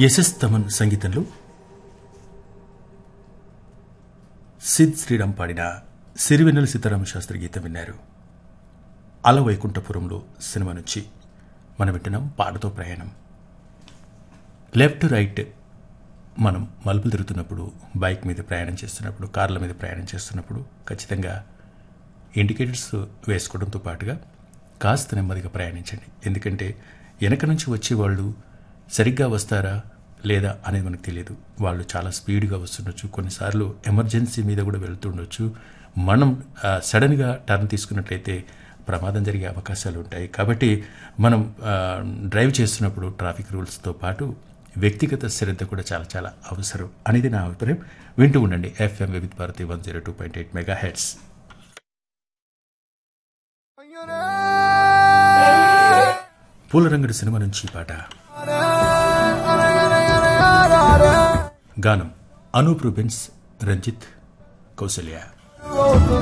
SS Thaman సంగీతంలో సిద్ శ్రీరామ్ పాడిన సిరివెన్నెల సీతారామ శాస్త్రి గీతం విన్నారు అల వైకుంఠపురంలో సినిమా నుంచి మనం వింటున్నాం పాటతో ప్రయాణం లెఫ్ట్ రైట్ మనం మలుపులు తిరుగుతున్నప్పుడు బైక్ మీద ప్రయాణం చేస్తున్నప్పుడు కార్ల మీద ప్రయాణం చేస్తున్నప్పుడు ఖచ్చితంగా ఇండికేటర్స్ వేసుకోవడంతో పాటుగా కాస్త నెమ్మదిగా ప్రయాణించండి ఎందుకంటే వెనక నుంచి వచ్చే వాళ్ళు సరిగ్గా వస్తారా లేదా అనేది మనకు తెలియదు వాళ్ళు చాలా స్పీడ్గా వస్తుండొచ్చు కొన్నిసార్లు ఎమర్జెన్సీ మీద కూడా వెళ్తుండొచ్చు మనం ఆ, సడన్గా టర్న్ తీసుకున్నట్లయితే ప్రమాదం జరిగే అవకాశాలు ఉంటాయి కాబట్టి మనం ఆ, డ్రైవ్ చేస్తున్నప్పుడు ట్రాఫిక్ రూల్స్తో పాటు వ్యక్తిగత శ్రద్ధ కూడా చాలా చాలా అవసరం అనేది నా అభిప్రాయం వింటూ ఉండండి FM Vividh Bharati one zero two point eight megahertz పూలరంగడి సినిమా నుంచి ఈ పాట గానం అనూప్ రూబెన్స్ రంజిత్ కౌసల్య